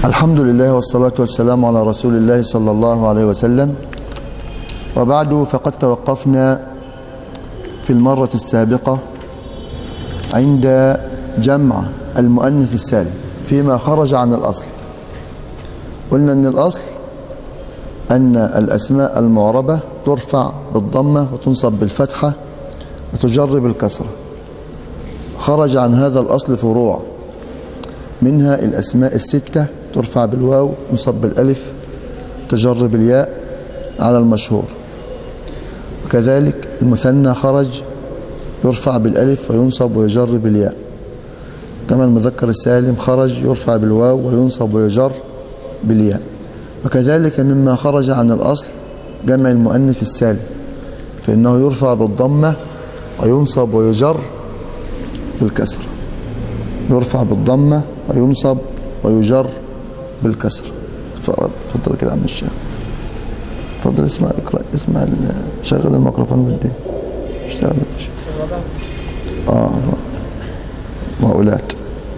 الحمد لله والصلاة والسلام على رسول الله صلى الله عليه وسلم وبعد فقد توقفنا في المرة السابقة عند جمع المؤنث السالم فيما خرج عن الأصل قلنا أن الأصل أن الأسماء المعربة ترفع بالضمة وتنصب بالفتحة وتجر بالكسرة خرج عن هذا الأصل فروع منها الأسماء الستة ترفع بالواو تنصب بالألف تجر بالياء على المشهور وكذلك المثنى خرج يرفع بالألف وينصب ويجر بالياء كما المذكر السالم خرج يرفع بالواو وينصب ويجر بالياء وكذلك مما خرج عن الأصل جمع المؤنث السالم فإنه يرفع بالضمة وينصب ويجر بالكسر يرفع بالضمة وينصب ويجر بالكسر تفضل كده عم الشيخ تفضل اسمع اقرا اسمع شغل الميكروفون ودي اشتغل يا شيخ اه وأولاد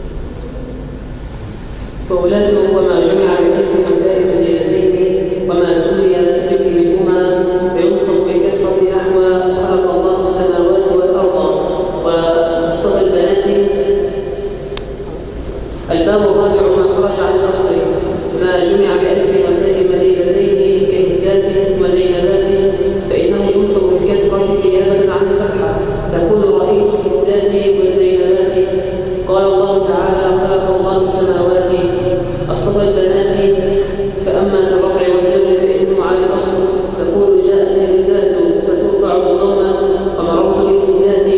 فأولاد وما جمع بالألف والتاء مزيدتين وما سمي بالذكر منهما فينصب بالكسرة نحو خلق الله السماوات والأرض واصطفى البنات الباب الرابع ما خرج عن الأصل ما جمع بألف والتاء مزيدتين كهدات وزينبات فإنه ينصب بالكسرة نيابة عن الفتحة تقول رأيت الهدات والزينبات قال الله تعالى خلق الله السماوات أصطفى البنات فأما في الرفع والجر فإنه على الأصل تقول جاءت الهدات فترفع بالضمة ومررت بالهدات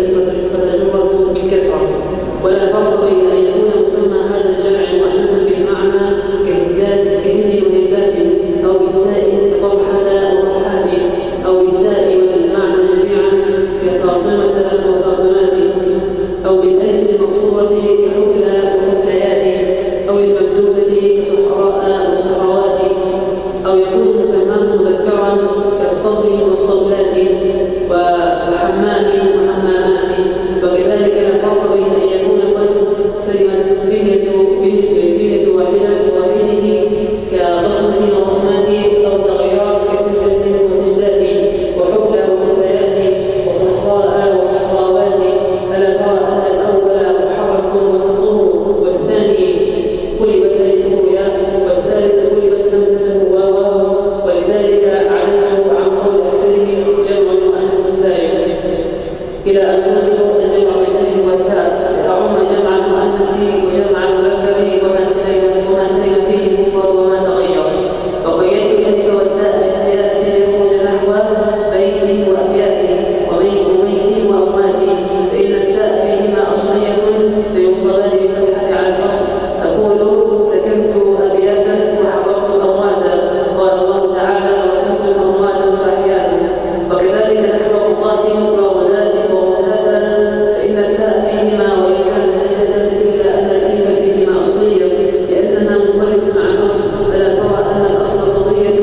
فتجر بالكسرة ولا فرق بين أن يكون مسمى هذا الجمع مؤنثا بالمعنى كهدات كهند وهدات أو بالتاء كطلحة وطلحات أو بالتاء والمعنى جميعا كفاطمة وفاطمات أو بالألف المقصورة كحبلى وحبليات أو المكتوبة كصحراء وصحراوات أو يكون مسماه مذكرا كاسطبل واسطبلات وحمام وحمامات وكذلك لا فرق بين أن يكون قد سلمت بنية بنية واحدة واحده كضخمة وضخمات أو تغيرات كسجدة وسجدات وحبلى وحبليات وصحراء وصحراوات ألا ترى أن الأول محرك وسطه والثاني قلبت ألفه ياء والثالث قلبت همزته واوا ولذلك عدلت عن قول أكثرهم جمع المؤنث السالم إلى أن نذكر الجمع بالألف والتاء لأعم جمع المؤنث وجمع المذكر وما سلم وما سلم فيه كفر وما تغير وقيدت الألف والتاء بالسيادة ليخرج نحو بيت وأبيات وبيت وبيت وأموات فإن التاء فيهما أصلية فينصبان بالفتحة على الأصل أقول سكنت أبياتا وحضرت أمواتا قال الله تعالى وكنتم أمواتا فأحياكم وكذلك نحو قضاة وغزاة وغزاة فإن التاء فيهما وإن كانت زيادة إلا أن الألف فيهما أصلية لأنها منقلبة عن الأصل ألا ترى أن الأصل قضية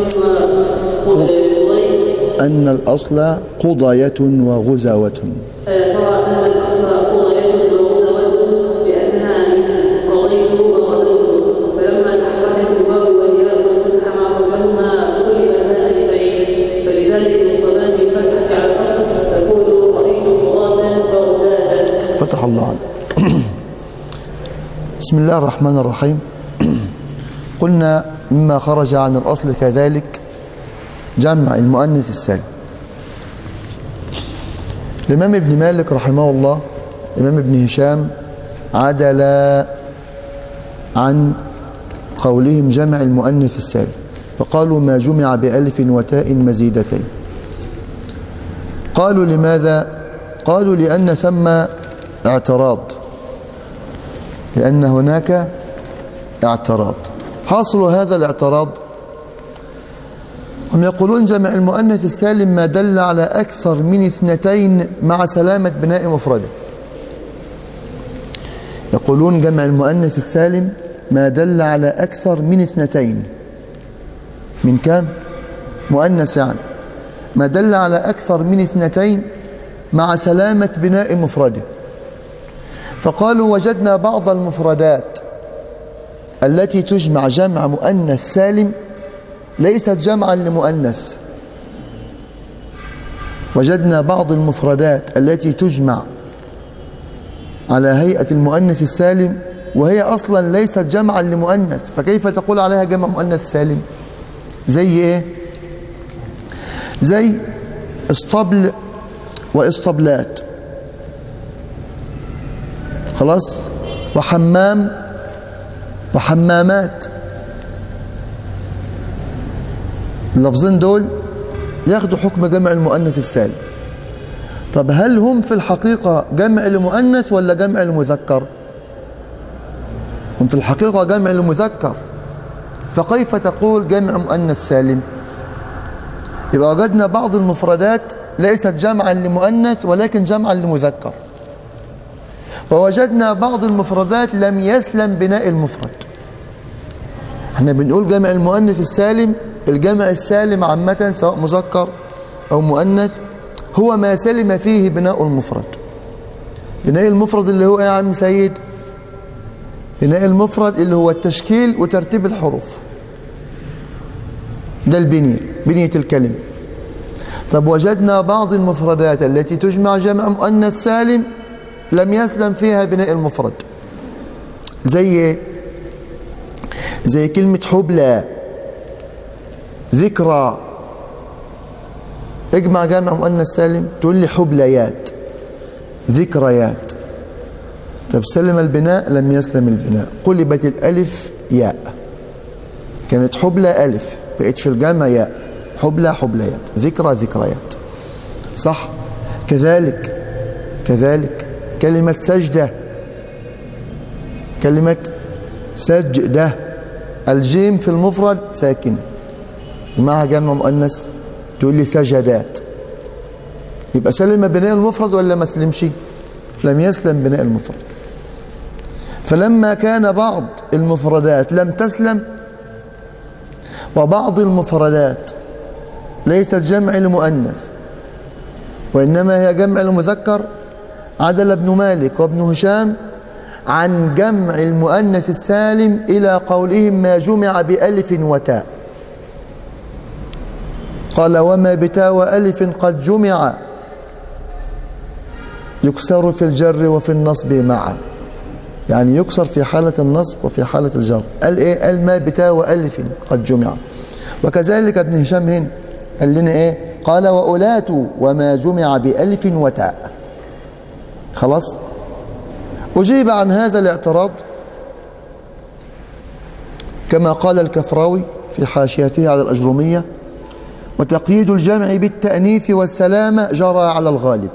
وقضية أن الأصل قضية وغزوة ألا ترى أن الأصل قضية وغزوة لأنها من قضيت وغزوت فلما تحركت الواو والياء والفتح مع قبلهما قلبتا ألفين فلذلك ينصبان بالفتحة على الأصل تقول رأيت قضاة وغزاة فتح الله عليك بسم الله الرحمن الرحيم قلنا مما خرج عن الأصل كذلك جمع المؤنث السالم الإمام ابن مالك رحمه الله الإمام ابن هشام عدل عن قولهم جمع المؤنث السالم فقالوا ما جمع بألف وتاء مزيدتين قالوا لماذا قالوا لأن ثم اعتراض لأن هناك اعتراض حاصل هذا الاعتراض هم يقولون جمع المؤنث السالم ما دل على أكثر من اثنتين مع سلامة بناء مفرده يقولون جمع المؤنث السالم ما دل على أكثر من اثنتين من كم؟ مؤنث يعني ما دل على أكثر من اثنتين مع سلامة بناء مفرده فقالوا وجدنا بعض المفردات التي تجمع جمع مؤنث سالم ليست جمعا لمؤنث وجدنا بعض المفردات التي تجمع على هيئة المؤنث السالم وهي أصلا ليست جمعا لمؤنث فكيف تقول عليها جمع مؤنث سالم زي إيه زي اسطبل واسطبلات خلاص وحمام وحمامات اللفظين دول ياخدوا حكم جمع المؤنث السالم طب هل هم في الحقيقة جمع المؤنث ولا جمع المذكر هم في الحقيقة جمع المذكر فكيف تقول جمع مؤنث سالم يبقى وجدنا بعض المفردات ليست جمعا لمؤنث ولكن جمعا لمذكر ووجدنا بعض المفردات لم يسلم بناء المفرد احنا بنقول جمع المؤنث السالم الجمع السالم عامة سواء مذكر أو مؤنث هو ما سلم فيه بناء المفرد بناء المفرد اللي هو يا عم سيد بناء المفرد اللي هو التشكيل وترتيب الحروف ده البنية بنية الكلمة طب وجدنا بعض المفردات التي تجمع جمع مؤنث سالم لم يسلم فيها بناء المفرد زي زي كلمة حبلى ذكرى اجمع جمع مؤنث سالم تقول لي حبليات ذكريات طب سلم البناء لم يسلم البناء قلبت الالف ياء كانت حبلى الف بقت في الجمع ياء حبلى حبليات ذكرى ذكريات صح كذلك كذلك كلمة سجدة كلمة سجدة الجيم في المفرد ساكنه معها جمع مؤنث تقول لي سجدات يبقى سلم بناء المفرد ولا ما سلمش لم يسلم بناء المفرد فلما كان بعض المفردات لم تسلم وبعض المفردات ليست جمع المؤنث وإنما هي جمع المذكر عدل ابن مالك وابن هشام عن جمع المؤنث السالم إلى قولهم ما جمع بألف وتاء قال وما بتاء وألف قد جمع يكسر في الجر وفي النصب معا يعني يكسر في حالة النصب وفي حالة الجر قال ايه قال ما بتاء وألف قد جمع وكذلك ابن هشام هنا قال لنا ايه قال وأولات وما جمع بألف وتاء خلاص أجيب عن هذا الاعتراض كما قال الكفراوي في حاشيته على الأجرمية وتقييد الجمع بالتأنيث والسلامة جرى على الغالب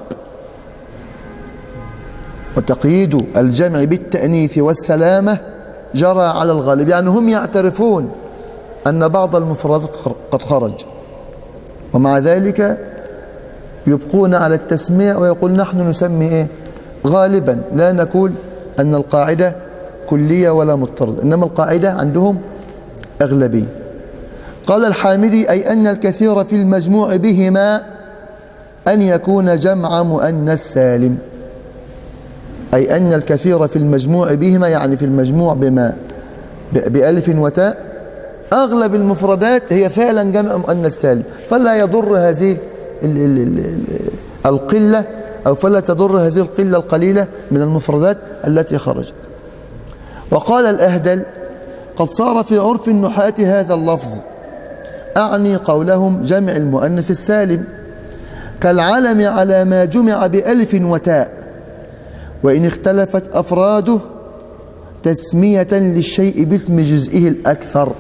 وتقييد الجمع بالتأنيث والسلامة جرى على الغالب يعني هم يعترفون أن بعض المفردات قد خرج ومع ذلك يبقون على التسمية ويقول نحن نسمي إيه غالبا لا نقول أن القاعدة كلية ولا مضطردة إنما القاعدة عندهم أغلبية قال الحامدي أي أن الكثير في المجموع بهما أن يكون جمع مؤنث سالم أي أن الكثير في المجموع بهما يعني في المجموع بما بألف وتاء أغلب المفردات هي فعلا جمع مؤنث سالم فلا يضر هذه القلة أو فلا تضر هذه القلة القليلة من المفردات التي خرجت وقال الأهدل قد صار في عرف النحاة هذا اللفظ أعني قولهم جمع المؤنث السالم كالعلم على ما جمع بألف وتاء وإن اختلفت أفراده تسمية للشيء باسم جزئه الأكثر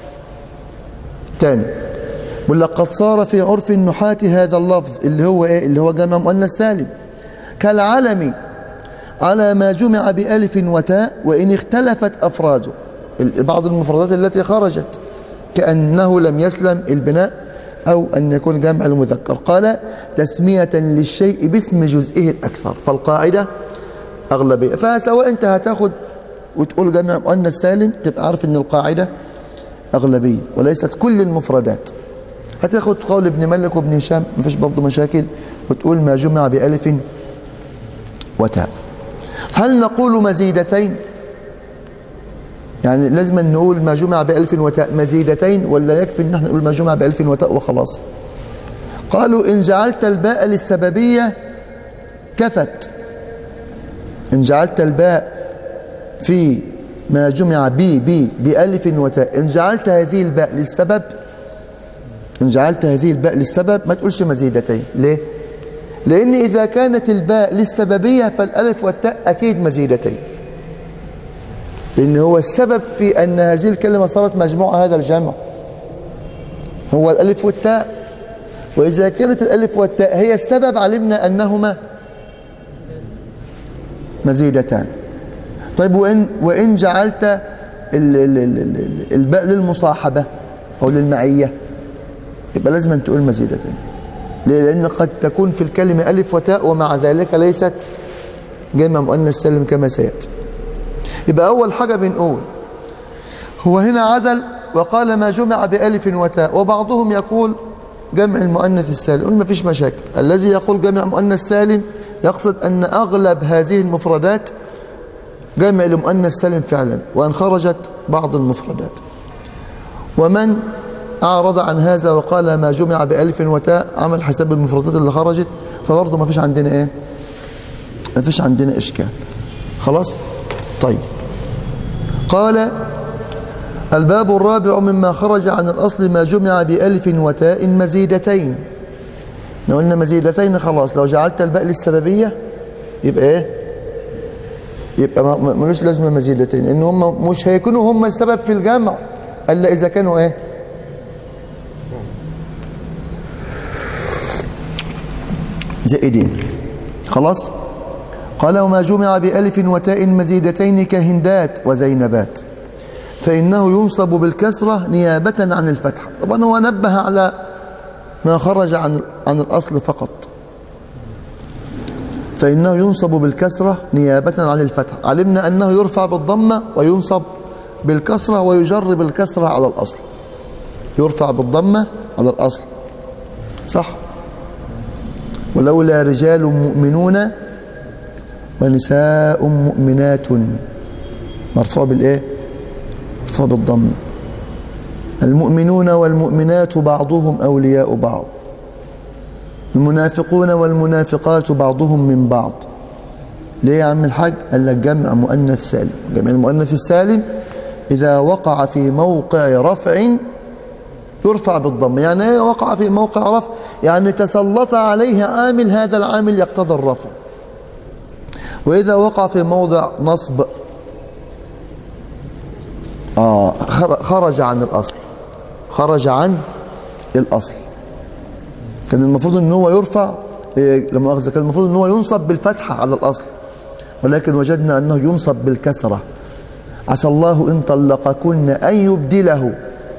تاني ولا قد صار في عرف النحاة هذا اللفظ اللي هو إيه اللي هو جمع مؤنث سالم كالعلم على ما جمع بألف وتاء وإن اختلفت أفراده بعض المفردات التي خرجت كأنه لم يسلم البناء أو أن يكون جمع المذكر قال تسمية للشيء باسم جزئه الأكثر فالقاعدة أغلبية فسواء أنت هتاخد وتقول جمع مؤنث سالم تبقى عارف أن القاعدة أغلبية وليست كل المفردات هتاخد قول ابن مالك وابن هشام مفيش برضه مشاكل وتقول ما جمع بألف وتاء هل نقول مزيدتين يعني لازم نقول ما جمع بألف وتاء مزيدتين ولا يكفي ان احنا نقول ما جمع بألف وتاء وخلاص قالوا إن جعلت الباء للسببية كفت إن جعلت الباء في ما جمع بي بي بألف وتاء إن جعلت هذه الباء للسبب إن جعلت هذه الباء للسبب ما تقولش مزيدتين ليه؟ لأن إذا كانت الباء للسببية فالألف والتاء أكيد مزيدتين لأن هو السبب في أن هذه الكلمة صارت مجموعة هذا الجمع هو الألف والتاء وإذا كانت الألف والتاء هي السبب علمنا أنهما مزيدتان طيب وإن, وإن جعلت ال ال ال ال الباء للمصاحبة أو للمعية يبقى لازم أن تقول مزيدتين ليه؟ لأن قد تكون في الكلمة ألف وتاء ومع ذلك ليست جمع مؤنث سالم كما سيأتي يبقى أول حاجة بنقول هو هنا عدل وقال ما جمع بألف وتاء وبعضهم يقول جمع المؤنث السالم قلنا ما فيش مشاكل الذي يقول جمع مؤنث سالم يقصد أن أغلب هذه المفردات جمع المؤنث سالم فعلا وأن خرجت بعض المفردات ومن أعرض عن هذا وقال ما جمع بألف وتاء عمل حساب المفردات اللي خرجت فبرضه ما فيش عندنا إيه ما فيش عندنا إشكال خلاص طيب قال الباب الرابع مما خرج عن الأصل ما جمع بألف وتاء مزيدتين لو قلنا مزيدتين خلاص لو جعلت الباء للسببية يبقى ايه يبقى ملوش لازمة مزيدتين ان هم مش هيكونوا هم السبب في الجمع الا اذا كانوا ايه زائدين خلاص قال وما جمع بألف وتاء مزيدتين كهندات وزينبات فإنه ينصب بالكسرة نيابة عن الفتحة طبعا هو نبه على ما خرج عن عن الأصل فقط فإنه ينصب بالكسرة نيابة عن الفتح علمنا أنه يرفع بالضمة وينصب بالكسرة ويجر بالكسرة على الأصل يرفع بالضمة على الأصل صح ولولا رجال مؤمنون ونساء مؤمنات مرفوع بالإيه مرفوع بالضمه المؤمنون والمؤمنات بعضهم أولياء بعض المنافقون والمنافقات بعضهم من بعض ليه يا عم الحاج قال لك جمع مؤنث سالم جمع المؤنث السالم إذا وقع في موقع رفع يرفع بالضم يعني ايه وقع في موقع رفع يعني تسلط عليه عامل هذا العامل يقتضى الرفع وإذا وقع في موضع نصب آه خرج عن الأصل خرج عن الأصل كان المفروض ان هو يرفع إيه لما أخذ كان المفروض ان هو ينصب بالفتحة على الأصل ولكن وجدنا أنه ينصب بالكسرة عسى الله إن طلقكن أن يبدله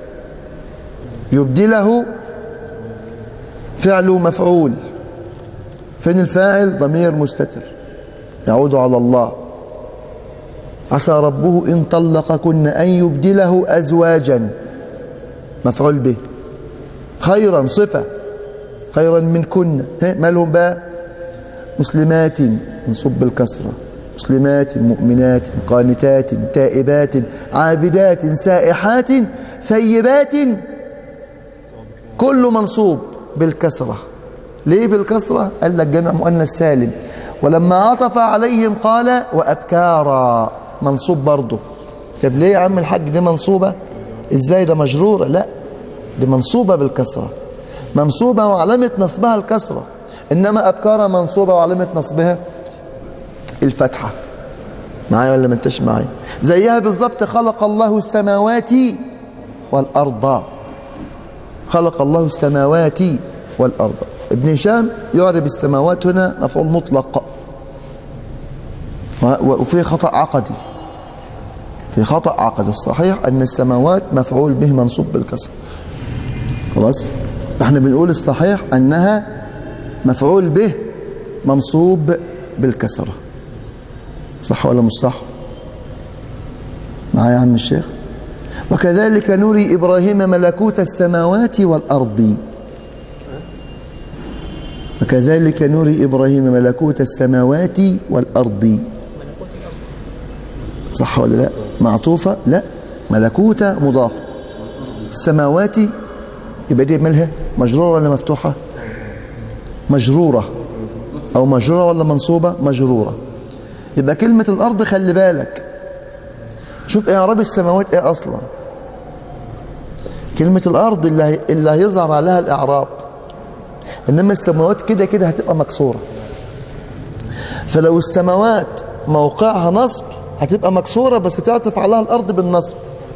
يبدله فعل مفعول فين الفاعل ضمير مستتر يعود على الله عسى ربه إن طلقكن أن يبدله أزواجا مفعول به خيرا صفة خيرا منكن ما لهم بقى مسلمات منصوب بالكسرة مسلمات مؤمنات قانتات تائبات عابدات سائحات ثيبات كل منصوب بالكسرة ليه بالكسرة قال لك جمع مؤنث سالم ولما عطف عليهم قال وأبكارا منصوب برضه طب ليه يا عم الحاج دي منصوبة ازاي ده مجرورة لا دي منصوبة بالكسرة منصوبة وعلامة نصبها الكسرة إنما أبكارا منصوبة وعلامة نصبها الفتحة معايا ولا ما انتش معايا زيها بالظبط خلق الله السماوات والأرض خلق الله السماوات والأرض ابن هشام يعرب السماوات هنا مفعول مطلق وفي خطأ عقدي في خطأ عقدي الصحيح أن السماوات مفعول به منصوب بالكسر خلاص احنا بنقول الصحيح أنها مفعول به منصوب بالكسرة صح ولا مش صح معايا يا عم الشيخ وكذلك نري إبراهيم ملكوت السماوات والأرض وكذلك نري إبراهيم ملكوت السماوات والأرض صح ولا لا معطوفة لا ملكوتة مضافة السماوات يبقى دي مالها مجرورة ولا مفتوحة مجرورة أو مجرورة ولا منصوبة مجرورة يبقى كلمة الأرض خلي بالك شوف إعراب السماوات إيه أصلا كلمة الأرض اللي, هي اللي هيظهر عليها الإعراب إنما السماوات كده كده هتبقى مكسورة فلو السماوات موقعها نصب هتبقى مكسورة بس تعطف عليها الأرض بالنصب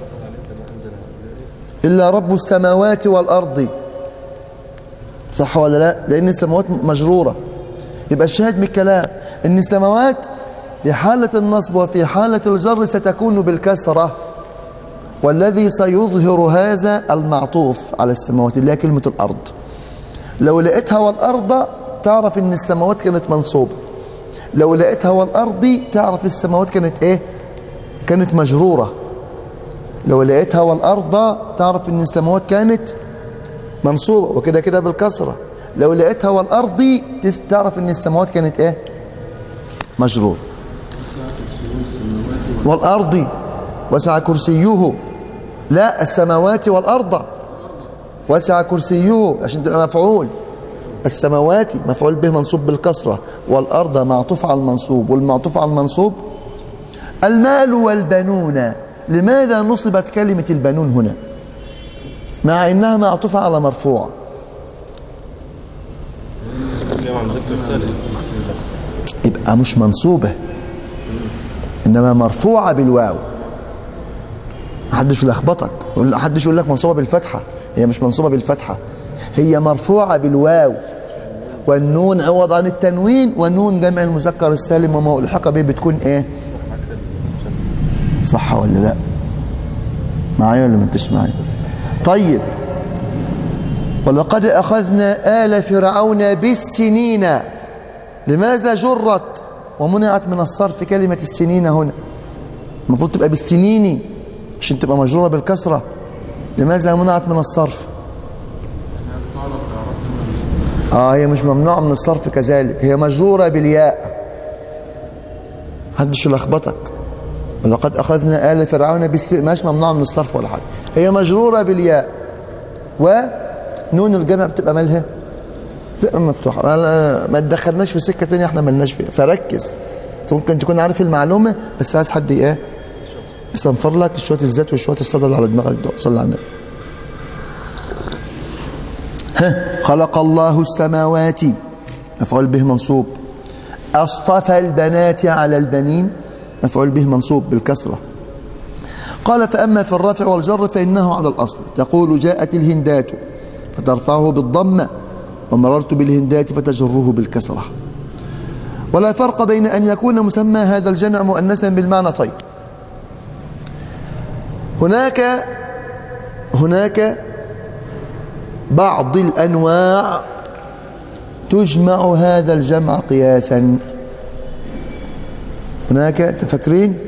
إلا رب السماوات والأرض صح ولا لا لأن السماوات مجرورة يبقى الشاهد من الكلام إن السماوات في حالة النصب وفي حالة الجر ستكون بالكسرة والذي سيظهر هذا المعطوف على السماوات اللي هي كلمة الأرض لو لقيتها والأرض تعرف إن السماوات كانت منصوبة لو لقيتها والأرض تعرف السماوات كانت إيه كانت مجرورة لو لقيتها والأرض تعرف إن السماوات كانت منصوبة وكده كده بالكسرة لو لقيتها والأرض تعرف إن السماوات كانت إيه مجرور والأرض وسع كرسيه لا السماوات والأرض وسع كرسيه عشان تبقى مفعول السماوات مفعول به منصوب بالكسرة والأرض معطوف على المنصوب والمعطوف على المنصوب المال والبنون لماذا نصبت كلمة البنون هنا مع إنها معطوفة على مرفوع يبقى مش منصوبة إنما مرفوعة بالواو محدش يلخبطك محدش يقول لك منصوبة بالفتحة هي مش منصوبة بالفتحة هي مرفوعة بالواو والنون عوض عن التنوين والنون جمع المذكر السالم وما ألحق به بتكون ايه صح ولا لا معايا ولا ما انتش معايا طيب ولقد أخذنا آل فرعون بالسنين لماذا جرت ومنعت من الصرف كلمة السنين هنا المفروض تبقى بالسنين عشان تبقى مجرورة بالكسرة لماذا منعت من الصرف اه هي مش ممنوعة من الصرف كذلك هي مجرورة بالياء محدش يلخبطك ولقد أخذنا آل فرعون بالس مش ممنوعة من الصرف ولا حاجة هي مجرورة بالياء ونون الجمع بتبقى مالها بتبقى مفتوحة ما تدخلناش في سكة تانية احنا ملناش فيها فركز ممكن تكون عارف المعلومة بس عايز حد ايه يصنفر لك شوية الزيت وشوية الصدى اللي على دماغك ده صلى على النبي ها خلق الله السماوات مفعول به منصوب اصطفى البنات على البنين مفعول به منصوب بالكسرة قال فأما في الرفع والجر فإنه على الأصل تقول جاءت الهندات فترفعه بالضمة ومررت بالهندات فتجره بالكسرة ولا فرق بين أن يكون مسمى هذا الجمع مؤنثا بالمعنى طيب هناك هناك بعض الأنواع تجمع هذا الجمع قياسا هناك تفكرين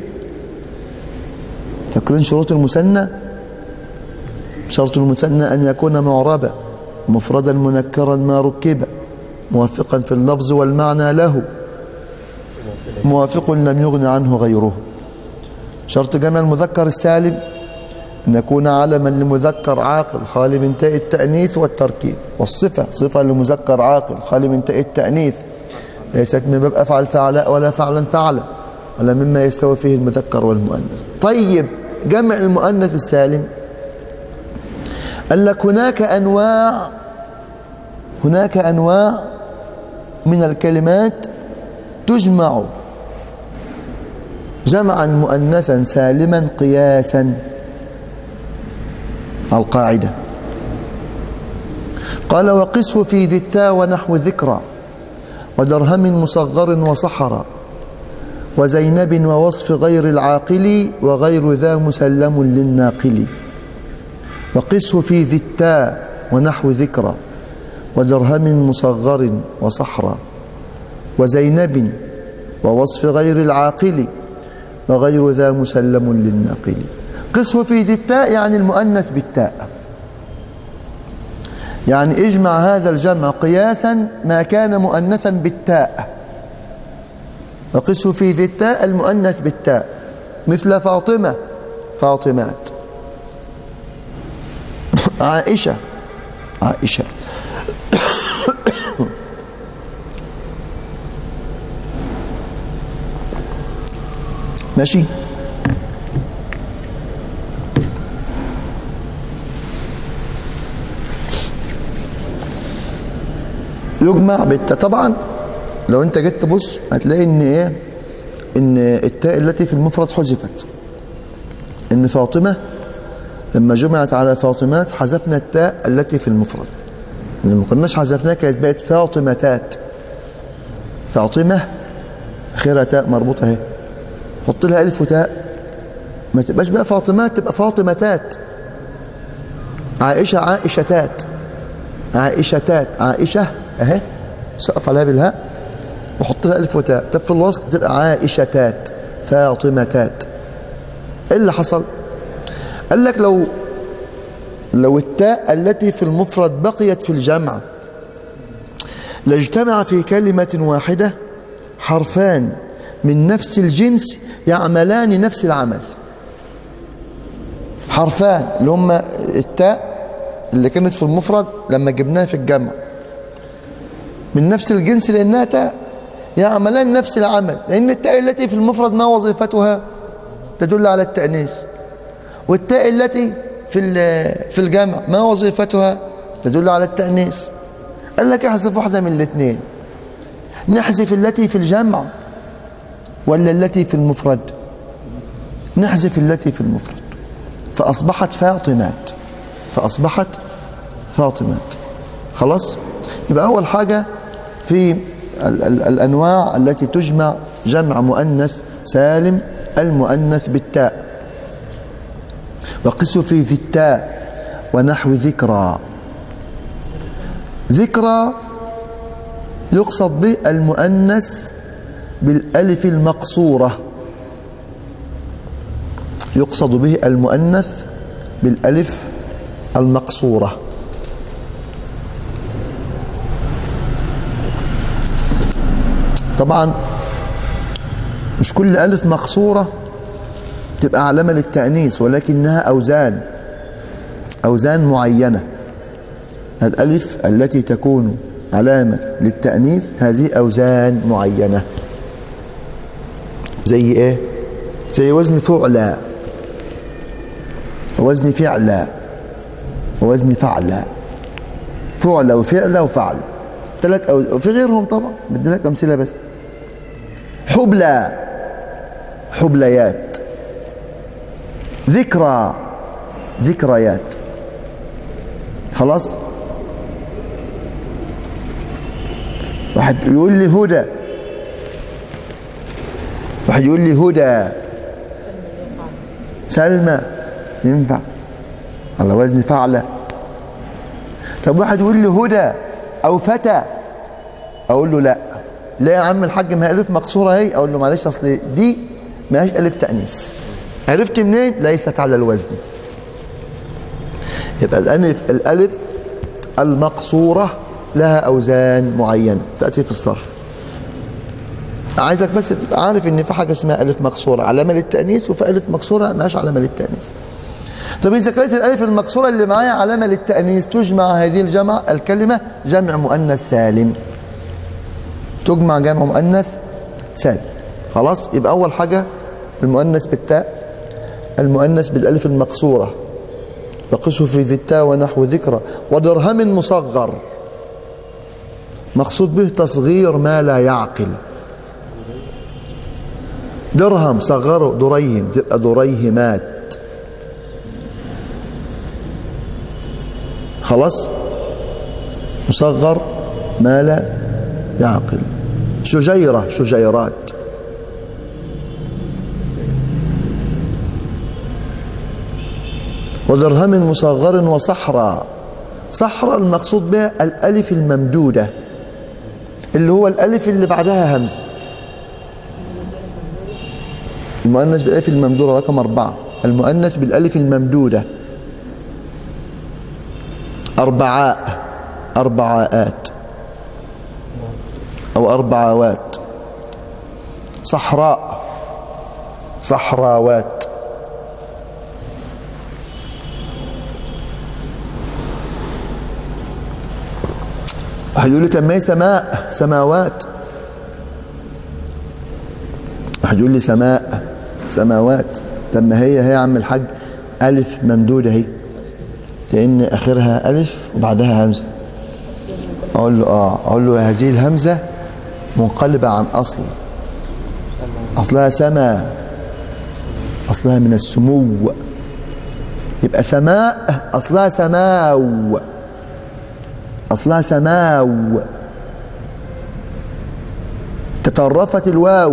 تفكرين شروط المثنى شرط المثنى أن يكون معربا مفردا منكرا ما ركب موافقا في اللفظ والمعنى له موافق لم يغن عنه غيره شرط جمع المذكر السالم أن يكون علما لمذكر عاقل خالي من تاء التأنيث والتركيب والصفة صفة لمذكر عاقل خالي من تاء التأنيث ليست من باب أفعل فعلاء ولا فعلا فعلا ولا مما يستوي فيه المذكر والمؤنث طيب جمع المؤنث السالم قال لك هناك أنواع هناك أنواع من الكلمات تجمع جمعا مؤنثا سالما قياسا القاعدة قال وقسه في ذي التا ونحو ذكرى ودرهم مصغر وصحرا وزينب ووصف غير العاقل وغير ذا مسلم للناقل وقسه في ذي التا ونحو ذكرى ودرهم مصغر وصحرا وزينب ووصف غير العاقل وغير ذا مسلم للناقل قسه في ذي التاء يعني المؤنث بالتاء يعني اجمع هذا الجمع قياسا ما كان مؤنثا بالتاء وقسه في ذي التاء المؤنث بالتاء مثل فاطمة فاطمات عائشة عائشة ماشي يجمع بالتاء طبعا لو انت جيت تبص هتلاقي ان ايه ان التاء التي في المفرد حذفت ان فاطمه لما جمعت على فاطمات حذفنا التاء التي في المفرد لما ما كناش حذفناها كانت بقت فاطمتات فاطمه اخرها تاء مربوطه اهي حط لها الف وتاء ما تبقاش بقى فاطمات تبقى فاطمتات عائشه عائشتات عائشتات عائشه اهي سقف عليها بالهاء وحط لها الف وتاء طب في الوسط تبقى عائشتات فاطمتات ايه اللي حصل قال لك لو لو التاء التي في المفرد بقيت في الجمع لاجتمع في كلمة واحدة حرفان من نفس الجنس يعملان نفس العمل حرفان اللي هم التاء اللي كانت في المفرد لما جبناها في الجمع من نفس الجنس لأنها تاء يعملان نفس العمل لأن التاء التي في المفرد ما وظيفتها تدل على التأنيث والتاء التي في في الجمع ما وظيفتها تدل على التأنيث قال لك احذف واحدة من الاثنين نحذف التي في الجمع ولا التي في المفرد نحذف التي في المفرد فأصبحت فاطمات فأصبحت فاطمات خلاص يبقى أول حاجة في ال ال الأنواع التي تجمع جمع مؤنث سالم المؤنث بالتاء وقسوا في ذي التاء ونحو ذكرى ذكرى يقصد به المؤنث بالالف المقصوره يقصد به المؤنث بالالف المقصوره طبعا مش كل الف مقصوره تبقى علامة للتأنيث ولكنها أوزان أوزان معينة الألف التي تكون علامة للتأنيث هذه أوزان معينة زي إيه؟ زي وزن فعلى وزن فعلى ووزن فعلى فعلى وفعلى وفعل ثلاث أو وفي غيرهم طبعا بدي لك أمثلة بس حبلى حبليات ذكرى ذكريات خلاص واحد يقول لي هدى واحد يقول لي هدى سلمى ينفع على وزن فعلة طب واحد يقول لي هدى او فتى اقول له لا لا يا عم الحاج ما هي الف مقصوره اهي اقول له معلش اصل دي ما هيش الف تانيث عرفت منين ليست على الوزن يبقى الالف الالف المقصوره لها اوزان معينه تاتي في الصرف عايزك بس تبقى عارف ان في حاجه اسمها الف مقصوره علامه للتانيث وفي الف مقصوره مالهاش علامه للتانيث طب اذا كانت الالف المقصوره اللي معايا علامه للتانيث تجمع هذه الجمع الكلمه جمع مؤنث سالم تجمع جمع مؤنث سالم خلاص يبقى اول حاجه المؤنث بالتاء المؤنث بالالف المقصوره وقسه في ذي التاء ونحو ذكرى ودرهم مصغر مقصود به تصغير ما لا يعقل درهم صغره دريهم تبقى دريهمات خلاص مصغر ما لا يعقل شجيرة شجيرات ودرهم مصغر وصحراء صحراء المقصود بها الألف الممدودة اللي هو الألف اللي بعدها همزة المؤنث بالألف الممدودة رقم أربعة المؤنث بالألف الممدودة أربعاء أربعاءات أو أربعوات صحراء صحراوات واحد يقول لي طب ما هي سماء سماوات واحد يقول لي سماء سماوات طب ما هي هي يا عم الحاج ألف ممدودة اهي لأن آخرها ألف وبعدها همزة أقول له آه أقول له هذه الهمزة منقلبة عن أصل أصلها سما أصلها من السمو يبقى سماء أصلها سماو أصلها سماو تطرفت الواو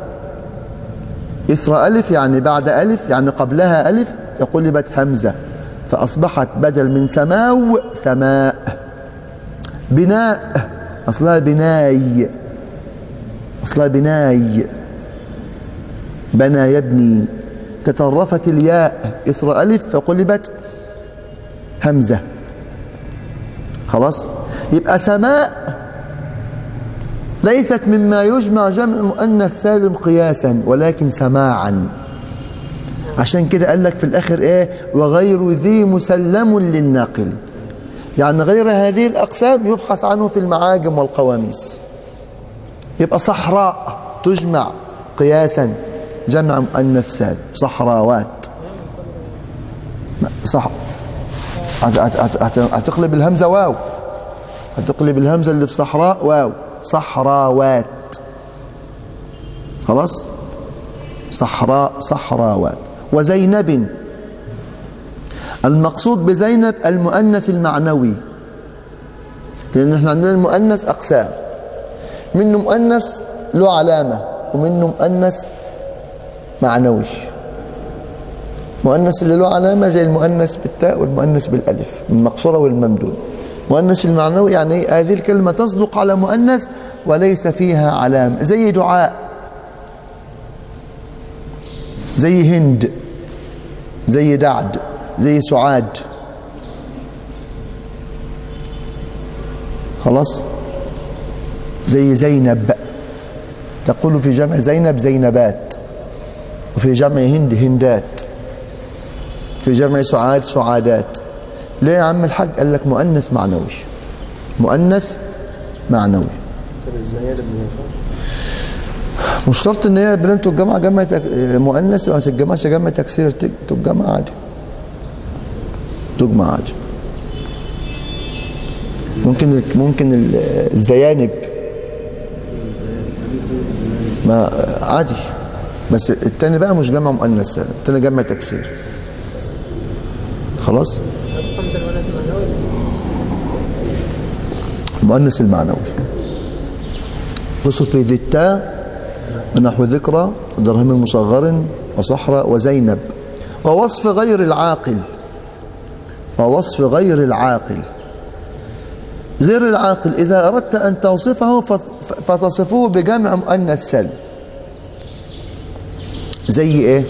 إثر ألف يعني بعد ألف يعني قبلها ألف فقلبت همزة فأصبحت بدل من سماو سماء بناء أصلها بناي أصلها بناي بنى يبني تطرفت الياء إثر ألف فقلبت همزة خلاص يبقى سماء ليست مما يجمع جمع مؤنث سالم قياسا ولكن سماعا عشان كده قال لك في الآخر إيه وغير ذي مسلم للناقل يعني غير هذه الأقسام يبحث عنه في المعاجم والقواميس يبقى صحراء تجمع قياسا جمع مؤنث سالم صحراوات صح هت- هت- هت- هت- هتقلب الهمزة واو هتقلب الهمزة اللي في صحراء واو صحراوات خلاص صحراء صحراوات وزينب المقصود بزينب المؤنث المعنوي لأن احنا عندنا المؤنث أقسام منه مؤنث له علامة ومنه مؤنث معنوي مؤنث اللي له علامة زي المؤنث بالتاء والمؤنث بالألف المقصورة والممدود مؤنث المعنوي يعني إيه؟ هذه الكلمة تصدق على مؤنث وليس فيها علامة زي دعاء زي هند زي دعد زي سعاد خلاص زي زينب تقول في جمع زينب زينبات وفي جمع هند هندات في جمع سعاد سعادات ليه يا عم الحاج قال لك مؤنث معنوي مؤنث معنوي طب الزيادة ما ينفعش مش شرط ان هي بنت الجامعه جمع تك... مؤنث ما تتجمعش جمع تكسير تج- تتجمع عادي تجمع عادي ممكن ممكن ال- الزيانب ما عادي بس التاني بقى مش جمع مؤنث سالم التاني جمع تكسير خلاص خمسة الوناس معنوي المؤنث المعنوي قصة في ذي التاء ونحو ذكرى درهم مصغر وصحراء وزينب ووصف غير العاقل ووصف غير العاقل غير العاقل إذا أردت أن توصفه فت- فتصفه بجمع مؤنث سلم زي إيه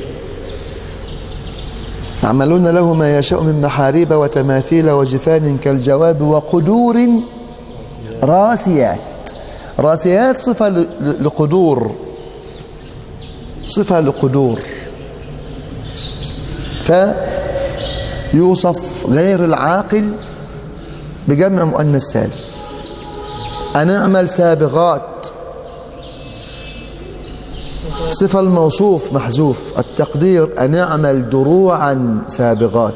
يعملون له ما يشاء من محاريب وتماثيل وجفان كالجواب وقدور راسيات راسيات صفة ل- ل- لقدور صفة لقدور فيوصف غير العاقل بجمع مؤنث سالم أن أعمل سابغات صفة الموصوف محذوف التقدير أن أعمل دروعا سابغات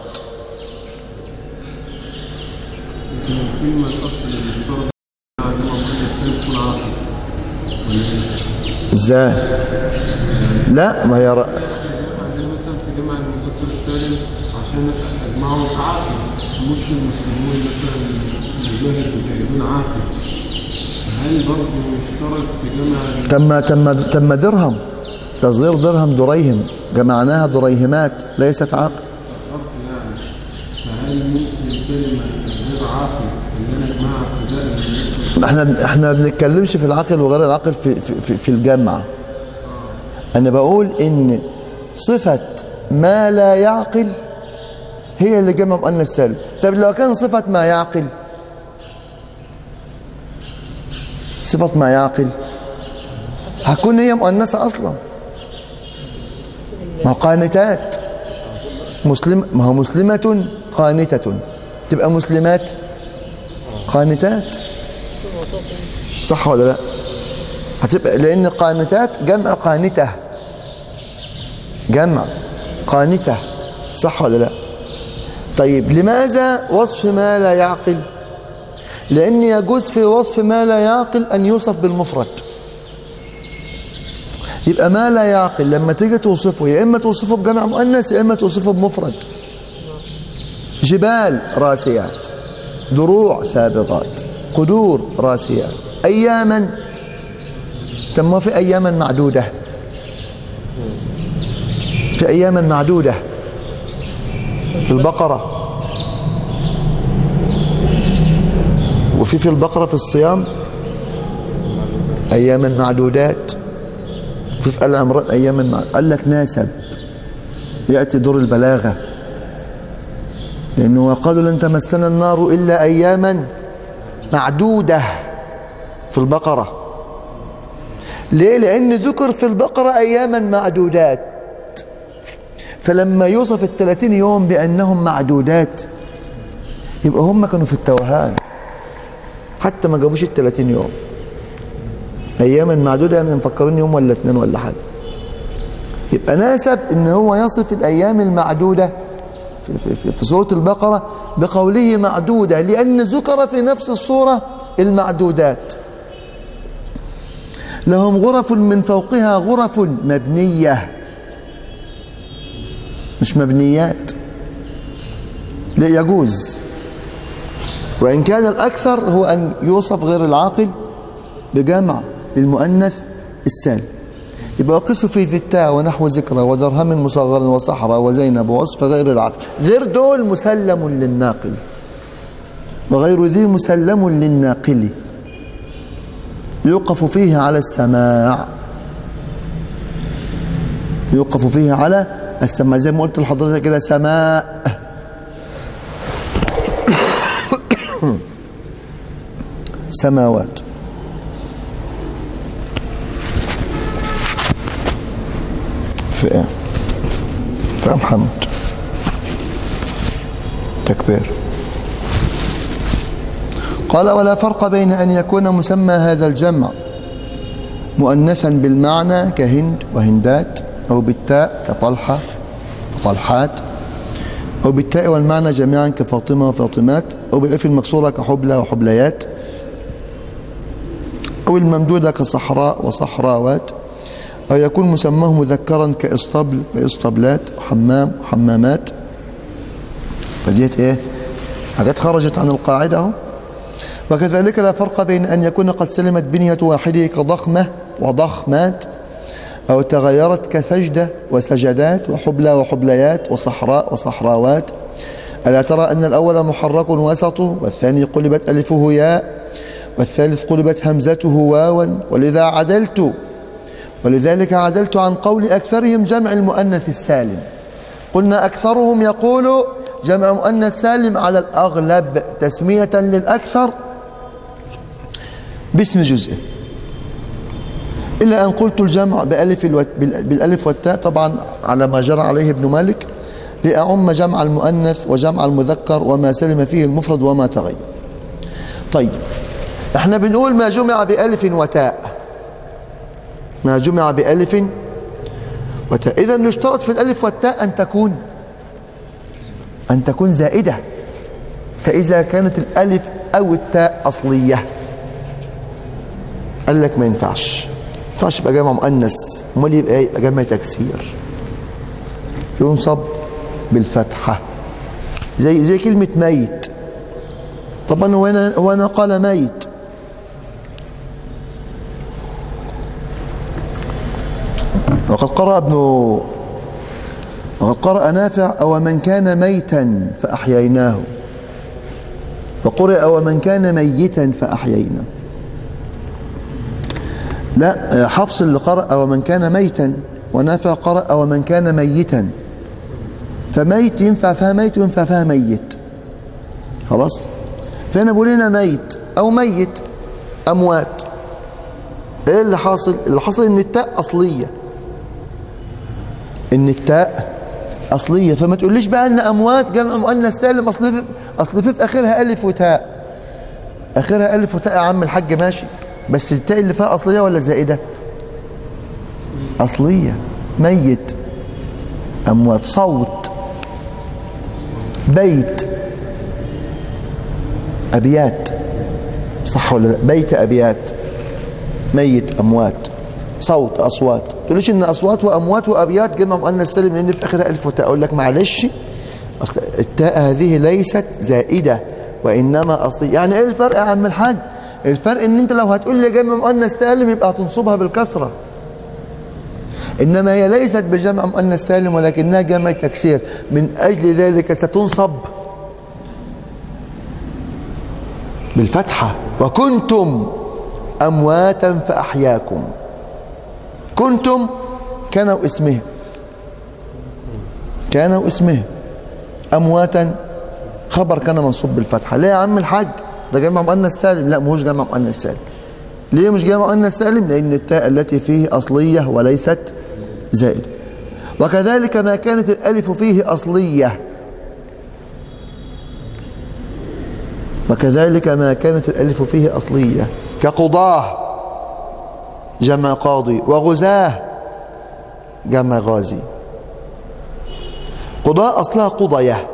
الكلمة الأصل اللي بتضرب على جمع مؤنث سالم تكون عاقل ازاي لا ما هي ر- عندنا مثلا في جمع المذكر السالم عشان أجمعه عاقل مسلم مسلمون مثلا مجاهد مجاهدون عاقل هل برضه مشترك في جمع تم تم تم درهم تصغير درهم دريهم جمعناها دريهمات ليست عاقل الشرط يعني فهل ممكن كلمة غير عاقل إن أنا أجمعها ابتداء احنا احنا ما بنتكلمش في العقل وغير العقل في في في, في الجمع انا بقول ان صفة ما لا يعقل هي اللي جمع مؤنث سالم طب لو كان صفة ما يعقل صفة ما يعقل هتكون هي مؤنثة اصلا ما هو قانتات مسلم ما هو مسلمة قانتة تبقى مسلمات قانتات صح ولا لا هتبقى لأن قانتات جمع قانتة جمع قانتة صح ولا لا طيب لماذا وصف ما لا يعقل لأن يجوز في وصف ما لا يعقل أن يوصف بالمفرد يبقى ما لا يعقل لما تيجي توصفه يا إما توصفه بجمع مؤنث يا إما توصفه بمفرد جبال راسيات دروع سابغات قدور راسيات أياما تم في أياما معدودة في أياما معدودة في البقرة وفي في البقرة في الصيام أياما معدودات في في آل عمران أياما معدودات قال لك ناسب يأتي دور البلاغة لأنه قالوا لن تمسنا النار إلا أياما معدودة في البقرة ليه لأن ذكر في البقرة أياما معدودات فلما يوصف الثلاثين يوم بأنهم معدودات يبقى هم كانوا في التوهان حتى ما جابوش الثلاثين يوم أياما معدودة يعني مفكرين يوم ولا اتنين ولا حاجة يبقى ناسب ان هو يصف الأيام المعدودة في, في, في, في سورة البقرة بقوله معدودة لأن ذكر في نفس الصورة المعدودات لهم غرف من فوقها غرف مبنية مش مبنيات لا يجوز وإن كان الأكثر هو أن يوصف غير العاقل بجمع المؤنث السالم يبقى قسوا في ذي التاء ونحو ذكرى ودرهم مصغر وصحراء وزينب ووصف غير العاقل غير دول مسلم للناقل وغير ذي مسلم للناقل يوقف فيه على السماع يوقف فيه على السماع زي ما قلت لحضرتك كده سماء سماوات في ايه في محمد تكبير قال ولا فرق بين أن يكون مسمى هذا الجمع مؤنثا بالمعنى كهند وهندات أو بالتاء كطلحة وطلحات أو بالتاء والمعنى جميعا كفاطمة وفاطمات أو بالألف المكسورة كحبلى وحبليات أو الممدودة كصحراء وصحراوات أو يكون مسماه مذكرا كإسطبل وإسطبلات وحمام وحمامات فديت إيه حاجات خرجت عن القاعدة اهو وكذلك لا فرق بين أن يكون قد سلمت بنية واحده كضخمة وضخمات أو تغيرت كسجدة وسجدات وحبلى وحبليات وصحراء وصحراوات ألا ترى أن الأول محرك وسطه والثاني قلبت ألفه ياء والثالث قلبت همزته واوا ولذا عدلت ولذلك عدلت عن قول أكثرهم جمع المؤنث السالم قلنا أكثرهم يقول جمع مؤنث سالم على الأغلب تسمية للأكثر باسم جزء إلا أن قلت الجمع بألف الوت... بالألف والتاء طبعا على ما جرى عليه ابن مالك لأعم جمع المؤنث وجمع المذكر وما سلم فيه المفرد وما تغير طيب احنا بنقول ما جمع بألف وتاء ما جمع بألف وتاء إذا يشترط في الألف والتاء أن تكون أن تكون زائدة فإذا كانت الألف أو التاء أصلية قال لك ما ينفعش ما ينفعش يبقى جمع مؤنث امال يبقى ايه يبقى جمع تكسير ينصب بالفتحة زي زي كلمة ميت طبعا هو هنا هو هنا قال ميت وقد قرأ ابن وقد قرأ نافع أو من كان ميتا فأحييناه وقرأ أو من كان ميتا فأحييناه لا حفص اللي قرأ أو من كان ميتا ونافع قرأ أو من كان ميتا فميت ينفع فيها ميت وينفع فيها ميت خلاص فهنا بقول لنا ميت أو ميت أموات إيه اللي حاصل اللي حاصل إن التاء أصلية ان التاء اصليه فما تقوليش بقى ان اموات جمع مؤنث سالم اصل في اصل في في اخرها الف وتاء اخرها الف وتاء يا عم الحاج ماشي بس التاء اللي فيها اصليه ولا زائده اصليه ميت اموات صوت بيت ابيات صح ولا لا بيت ابيات ميت اموات صوت اصوات تقوليش ان اصوات واموات وابيات جمع مؤنث سالم لان في اخرها الف وتاء اقول لك معلش اصل التاء هذه ليست زائده وانما اصليه يعني ايه الفرق يا عم الحاج الفرق ان انت لو هتقول لي جمع مؤنث سالم يبقى هتنصبها بالكسره انما هي ليست بجمع مؤنث سالم ولكنها جمع تكسير من اجل ذلك ستنصب بالفتحه وكنتم امواتا فاحياكم كنتم كانوا اسمه كانوا اسمه امواتا خبر كان منصوب بالفتحه ليه يا عم الحاج ده جمع مؤنث سالم لا مش جمع مؤنث سالم ليه مش جمع مؤنث سالم لان التاء التي فيه اصليه وليست زائده وكذلك ما كانت الالف فيه اصليه وكذلك ما كانت الالف فيه اصليه كقضاه جمع قاضي وغزاه جمع غازي قضاء أصلها قضية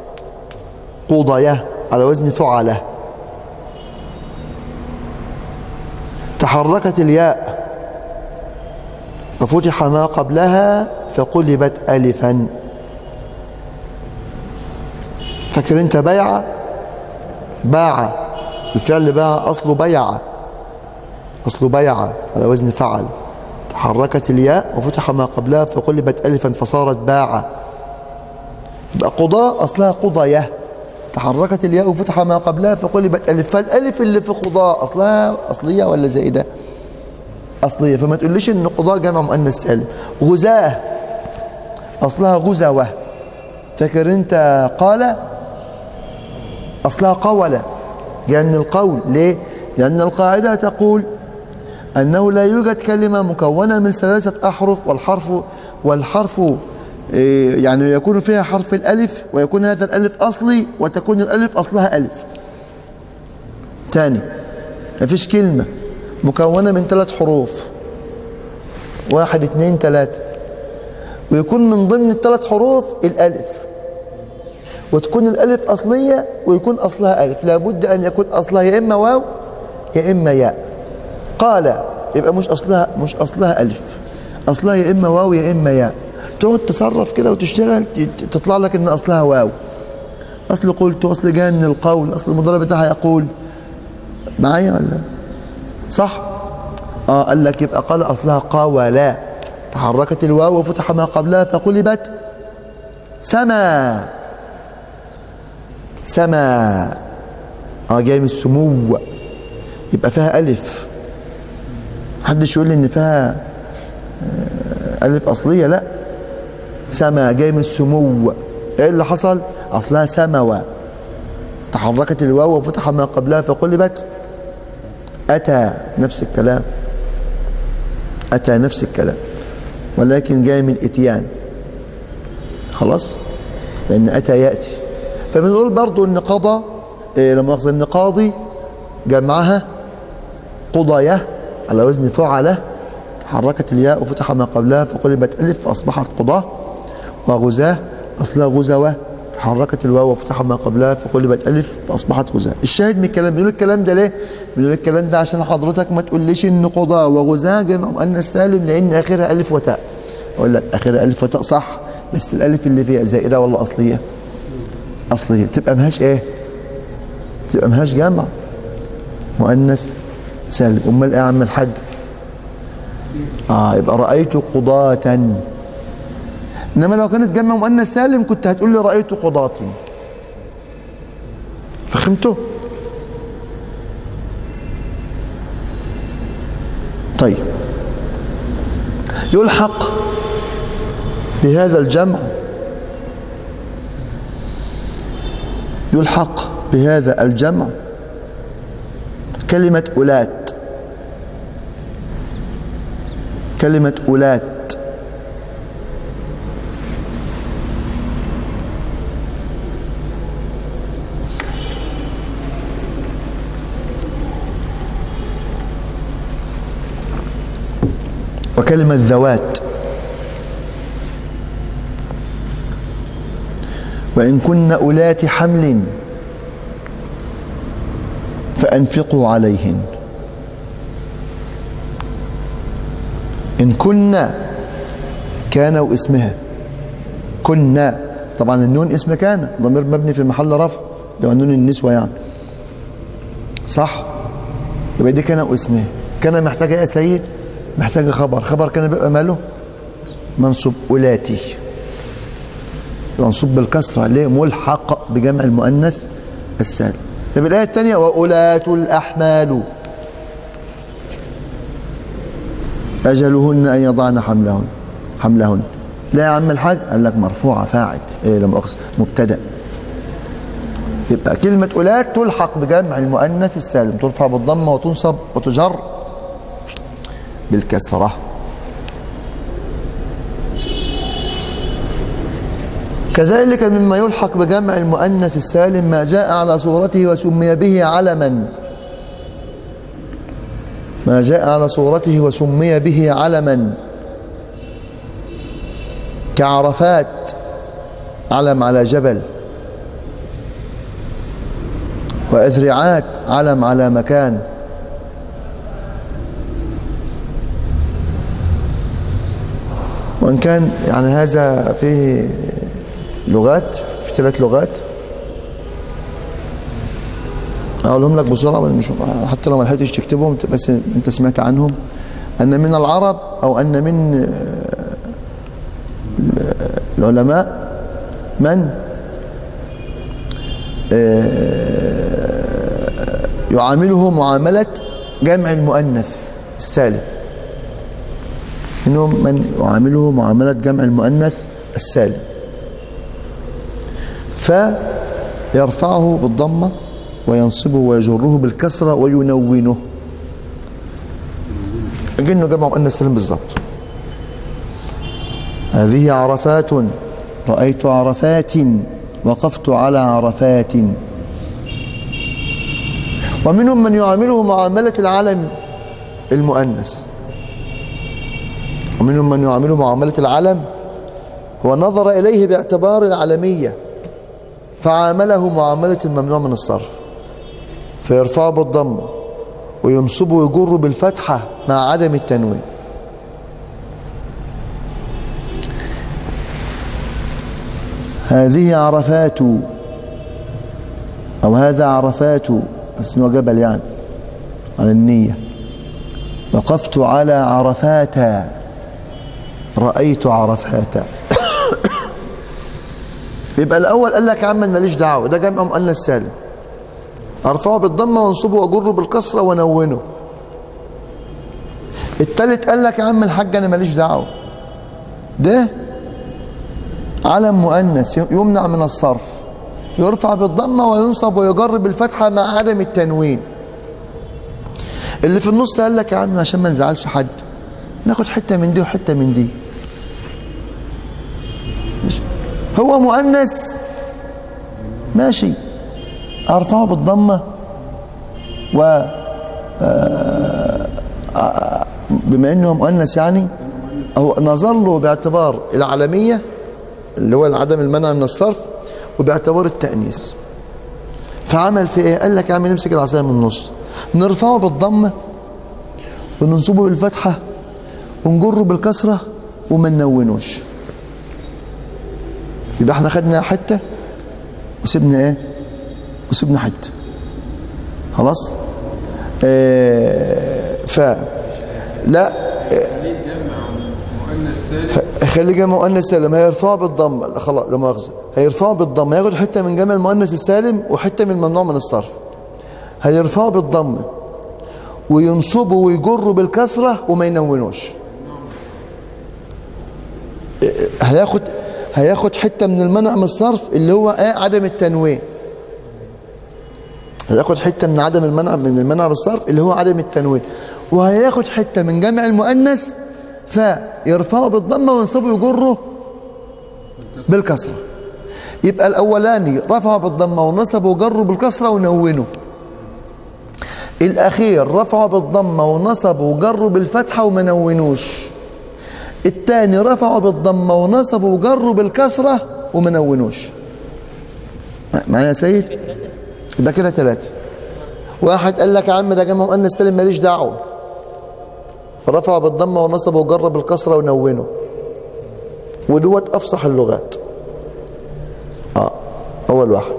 قضية على وزن فعلة تحركت الياء وفتح ما قبلها فقلبت ألفا فاكر انت بيع باع الفعل باع أصله بيع أصله بيع على وزن فعل تحركت الياء وفتح ما قبلها فقلبت ألفا فصارت باع يبقى قضاء أصلها قضية تحركت الياء وفتح ما قبلها فقلبت ألف فالألف اللي في قضاء أصلها أصلية ولا زائدة أصلية فما تقوليش إن قضاء جمع مؤنث سالم غزاة أصلها غزوة فاكر أنت قال أصلها قولة جاء من القول ليه؟ لأن القاعدة تقول أنه لا يوجد كلمة مكونة من ثلاثة أحرف والحرف والحرف إيه، يعني يكون فيها حرف الألف ويكون هذا الألف أصلي وتكون الألف أصلها ألف تاني مفيش كلمة مكونة من ثلاث حروف واحد اتنين تلاتة ويكون من ضمن الثلاث حروف الألف وتكون الألف أصلية ويكون أصلها ألف لابد أن يكون أصلها يا إما واو يا إما ياء قال يبقى مش أصلها مش أصلها ألف أصلها يا إما واو يا إما ياء تقعد تصرف كده وتشتغل ت- تطلع لك إن أصلها واو أصل قلت أصل جاء من القول أصل المضارع بتاعها يقول معايا ولا صح اه قال لك يبقى قال أصلها قاولا تحركت الواو وفتح ما قبلها فقلبت سما سما اه جاي من السمو يبقى فيها ألف محدش يقول لي إن فيها آه، ألف أصلية لا سما جاي من السمو إيه اللي حصل أصلها سموة تحركت الواو وفتح ما قبلها فقلبت أتى نفس الكلام أتى نفس الكلام ولكن جاي من إتيان خلاص لأن أتى يأتي فبنقول برضو إن قضى إيه لما أخذ إن قاضي جمعها قضاية على وزن فعلة تحركت الياء وفتح ما قبلها فقلبت ألف فأصبحت قضاة وغزاة أصلها غزوة تحركت الواو وفتح ما قبلها فقلبت ألف فأصبحت غزاة الشاهد من الكلام بيقول الكلام ده ليه؟ بيقول الكلام ده عشان حضرتك ما تقوليش إن قضاة وغزاة جمع مؤنث سالم لأن آخرها ألف وتاء أقول لك آخرها ألف وتاء صح بس الألف اللي فيها زائدة ولا أصلية؟ أصلية تبقى مهاش إيه؟ تبقى مهاش جمع مؤنث سالم امال ايه يا عم الحاج اه يبقى رايت قضاة انما لو كانت جمع مؤنث سالم كنت هتقول لي رايت قضاة فهمته طيب يلحق بهذا الجمع يلحق بهذا الجمع كلمة أولات كلمة أولات وكلمة ذوات وإن كن أولات حمل فأنفقوا عليهن إن كنا كان واسمها كنا طبعا النون اسم كان ضمير مبني في محل رفع لو النون النسوة يعني صح يبقى دي كان واسمها كان محتاجة ايه يا سيد محتاجة خبر خبر كان بيبقى ماله منصوب أولاتي منصوب بالكسرة ليه ملحق بجمع المؤنث السالم طب الآية الثانية وأولاة الأحمال أجلهن أن يضعن حملهن حملهن لا يا عم الحاج قال لك مرفوعة فاعل إيه لما أقصد مبتدأ يبقى كلمة أولاة تلحق بجمع المؤنث السالم ترفع بالضمة وتنصب وتجر بالكسرة كذلك مما يلحق بجمع المؤنث السالم ما جاء على صورته وسمي به علما ما جاء على صورته وسمي به علما كعرفات علم على جبل وأذرعات علم على مكان وإن كان يعني هذا فيه لغات في ثلاث لغات أقولهم لك بسرعة بس مش حتى لو ما لحقتش تكتبهم بس أنت سمعت عنهم أن من العرب أو أن من العلماء من يعامله معاملة جمع المؤنث السالم منهم من يعامله معاملة جمع المؤنث السالم فيرفعه بالضمة وينصبه ويجره بالكسرة وينونه أجنه جمع مؤنث سالم بالضبط هذه عرفات رأيت عرفات وقفت على عرفات ومنهم من يعامله معاملة العلم المؤنث ومنهم من يعامله معاملة العلم هو نظر إليه باعتبار العلمية فعامله معاملة الممنوع من الصرف فيرفعه بالضم وينصبه ويجر بالفتحة مع عدم التنوين هذه عرفات أو هذا عرفات بس إنه جبل يعني على النية وقفت على عرفات رأيت عرفات يبقى الأول قال لك يا عم ماليش دعوة ده جمع مؤنث سالم أرفعه بالضمة وانصبه وأجره بالكسرة ونونه التالت قال لك يا عم الحاج أنا ماليش دعوة ده علم مؤنث يمنع من الصرف يرفع بالضمة وينصب ويجر بالفتحة مع عدم التنوين اللي في النص قال لك يا عم عشان ما نزعلش حد ناخد حتة من دي وحتة من دي هو مؤنث ماشي ارفعه بالضمة و بما انه مؤنث يعني هو نظر له باعتبار العالميه اللي هو عدم المنع من الصرف وباعتبار التأنيث فعمل في ايه قال لك يا عم نمسك العصايه من النص نرفعه بالضمه وننصبه بالفتحه ونجره بالكسره وما ننونوش يبقى احنا خدنا حته وسيبنا ايه وسيبنا حته خلاص اه ف لا مؤنث سالم خلي جمع مؤنث سالم هيرفعه بالضم لا خلاص لا مؤاخذه هيرفعه بالضم هياخد حته من جمع المؤنث السالم وحته من الممنوع من الصرف هيرفعه بالضم وينصبه ويجره بالكسره وما ينونوش هياخد هياخد حته من المنع من الصرف اللي هو ايه عدم التنوين هياخد حته من عدم المنع من المنع بالصرف اللي هو عدم التنوين وهياخد حته من جمع المؤنث فيرفعه بالضمه وينصبه ويجره بالكسره يبقى الاولاني رفعه بالضمه ونصبه وجره بالكسره ونونه الاخير رفعه بالضمه ونصبه وجره بالفتحه وما نونوش التاني رفعوا بالضمة ونصبوا وجروا بالكسرة وما نونوش معايا يا سيد يبقى كده ثلاثة واحد قال لك يا عم ده جمع مؤنث سالم ماليش دعوة رفعوا بالضمة ونصبوا وجروا بالكسرة ونونوا ودوت أفصح اللغات اه أول واحد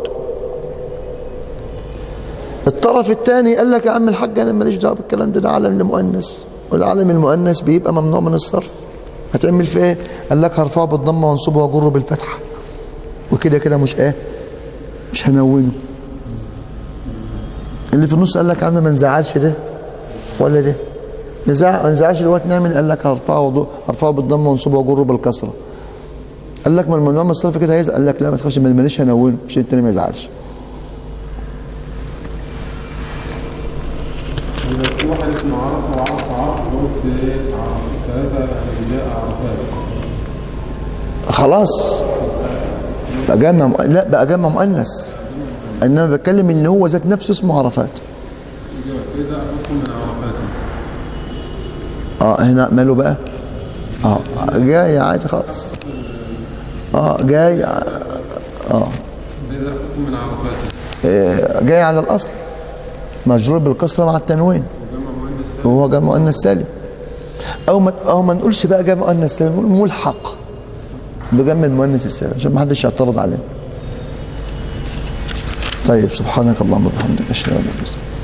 الطرف الثاني قال لك يا عم الحاج انا ماليش دعوه بالكلام ده ده علم المؤنث والعلم المؤنث بيبقى ممنوع من الصرف هتعمل في ايه قال لك هرفعه بالضمه وانصبه واجره بالفتحه وكده كده مش ايه مش هنونه اللي في النص قال لك يا عم ما نزعلش ده ولا ده نزع ما نزعلش دلوقتي نعمل قال لك هرفعه وضو... هرفعه بالضمه وانصبه واجره بالكسره قال لك ما الممنوع من الصرف كده هيزعل قال لك لا ما تخافش ما- ماليش هنونه عشان التاني ما يزعلش يبقى في واحد اسمه عرفة وعرفة عرفة دول في عرفة ثلاثة أجزاء عرفات خلاص بقى جمع مؤ- لا بقى جمع مؤنث انما بتكلم ان هو ذات نفسه اسمه عرفات كده حكم من عرفاته اه هنا ماله بقى اه جاي عادي خالص اه جاي اه كده حكم من عرفاته آه، جاي على الاصل مجرور بالكسره مع التنوين وجمع مؤنث وهو جمع مؤنث سالم او ما او ما نقولش بقى جمع مؤنث سالم نقول ملحق بجمع المؤنث السالم عشان ما حدش يعترض علينا طيب سبحانك اللهم وبحمدك اشهد ان لا اله الا انت